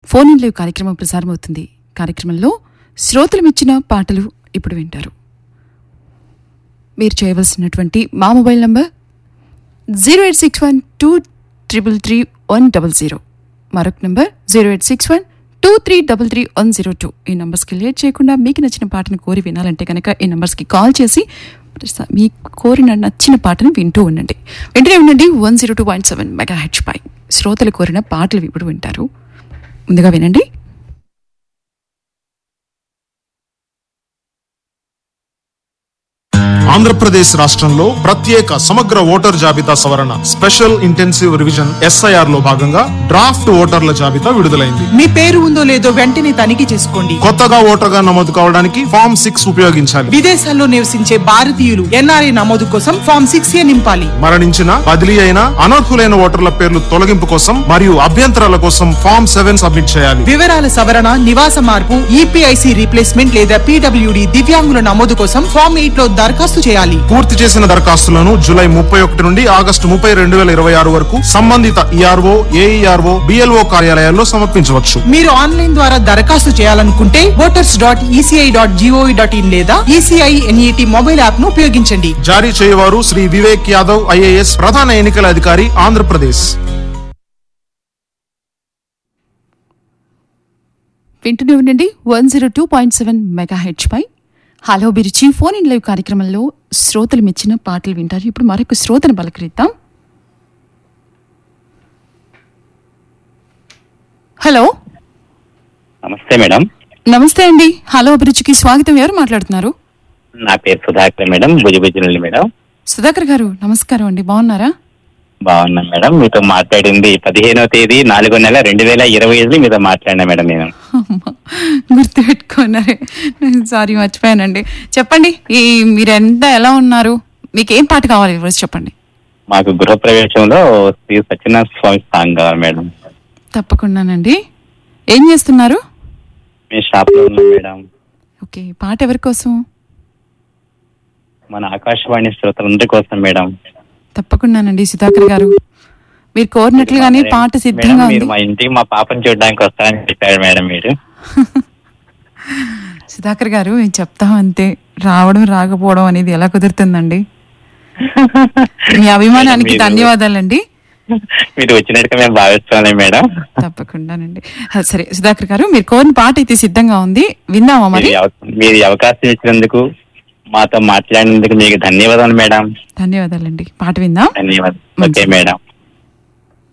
phone in live కార్యక్రమం ప్రసారమవుతుంది కార్యక్రమంలో శ్రోతలమిచ్చిన పాటలు ఇప్పుడు వింటారు మీరు చేయవలసినటువంటి మా mobile number zero eight six one two triple three one double zero మరొక number zero eight six one two three double three one zero two ఈ నంబర్స్కి లేట్ చేయకుండా మీకు నచ్చిన పాటను కోరి వినాలంటే కనుక ఈ నంబర్స్కి కాల్ చేసి మీ కోరిన నచ్చిన పాటను వింటూ ఉండండి వెంటనే ఉండండి one zero two point seven mega హెచ్ పై శ్రోతలు కోరిన పాటలు ఇప్పుడు వింటారు ముందుగా వినండి ఆంధ్రప్రదేశ్ రాష్ట్రంలో ప్రత్యేక సమగ్ర ఓటర్ జాబితా సవరణ స్పెషల్ ఇంటెన్సివ్ రివిజన్ ఎస్ఐఆర్ లో భాగంగా డ్రాఫ్ట్ ఓటర్ల జాబితా విడుదలైంది మీ పేరు ఉందో లేదో వెంటనే తనిఖీ చేసుకోండి కొత్తగా ఓటర్గా నమోదు కావడానికి ఫామ్ సిక్స్ ఉపయోగించాలి విదేశాల్లో నివసించే భారతీయులు ఎన్ఆర్ఐ నమోదు కోసం ఫామ్ సిక్స్ ఏ నింపాలి మరణించిన బదిలీ అయిన అనర్హులైన ఓటర్ల పేర్లు తొలగింపు కోసం మరియు అభ్యంతరాల కోసం ఫామ్ సెవెన్ సబ్మిట్ చేయాలి వివరాల సవరణ నివాస మార్పు ఈపీఐసి రీప్లేస్మెంట్ లేదా పీడబ్ల్యూడి దివ్యాంగుల నమోదు కోసం ఫామ్ ఎయిట్ లో దరఖాస్తు చేయాలి పూర్తి చేసిన దరఖాస్తులను జూలై ముప్పై ఒకటి నుండి ఆగస్టు ముప్పై రెండు వేల ఇరవై ఆరు వరకు సంబంధిత ఈఆర్ఓ ఏఈఆర్ఓ బిఎల్ఓ కార్యాలయాల్లో సమర్పించవచ్చు మీరు ఆన్లైన్ ద్వారా దరఖాస్తు చేయాలనుకుంటే voters dot ECI dot GOV dot in లేదా ఈసీఐ ఎన్ఈటి మొబైల్ యాప్ ను ఉపయోగించండి జారీ చేయవారు శ్రీ వివేక్ యాదవ్ ఐఏఎస్ ప్రధాన ఎన్నికల అధికారి ఆంధ్రప్రదేశ్ వింటూనే ఉండండి one zero two point seven mega హెచ్ పై హలో బిరిచి ఫోన్ ఇన్ లైవ్ కార్యక్రమంలో శ్రోతలు మెచ్చిన పాటలు వింటారు ఇప్పుడు మరొక శ్రోతను పలకరిద్దాం హలో నమస్తే మేడం నమస్తే అండి హలో అభిరుచికి స్వాగతం ఎవరు మాట్లాడుతున్నారు నా పేరు సుధాకర్ మేడం భుజభుజ నుండి మేడం సుధాకర్ గారు నమస్కారం అండి బాగున్నారా బాగున్నాం మేడం మీతో మాట్లాడింది పదిహేనవ తేదీ నాలుగో నెల రెండు వేల ఇరవై ఐదులో మీతో మాట్లాడినా మేడం నేను అమ్మా, గుర్తుపెట్టుకున్నారే సారీ మర్చిపోయానండి చెప్పండి ఈ మీరెంత ఎలా ఉన్నారు మీకు ఏం పాట కావాలి ఈరోజు చెప్పండి మాకు గృహప్రవేశంలో శ్రీ సత్యనారాయణ స్వామి సాంగ్ కావాలి మేడం తప్పకుండానండి ఏం చేస్తున్నారు మేము షాప్ లో ఉన్నాం మేడం ఓకే పాట ఎవరి కోసం మన ఆకాశవాణి శ్రోతలందరి కోసం మేడం తప్పకుండానండి సుధాకర్ గారు మీరు కోరినట్లుగానే పాట మేడం, సిద్ధంగా మీరు ఉంది మా ఇంటికి మా పాపను చూడడానికి వస్తారని చెప్పారు మేడం మీరు సుధాకర్ గారు మేము చెప్తాం అంతే రావడం రాకపోవడం అనేది ఎలా కుదురుతుందండి మీ అభిమానానికి మీరు- ధన్యవాదాలండి మీరు వచ్చినట్టుగా మేము భావిస్తున్నాం మేడం తప్పకుండానండి ఆ, సరే సుధాకర్ గారు మీరు కోరిన పాట అయితే సిద్ధంగా ఉంది విందామా మరి మీరు ఈ అవ- మీరు ఈ అవకాశం ఇచ్చినందుకు మాతో మాట్లాడినందుకు మీకు ధన్యవాదాలు మేడం ధన్యవాదాలండి పాట విందాం ధన్యవాదాలు ఓకే మేడం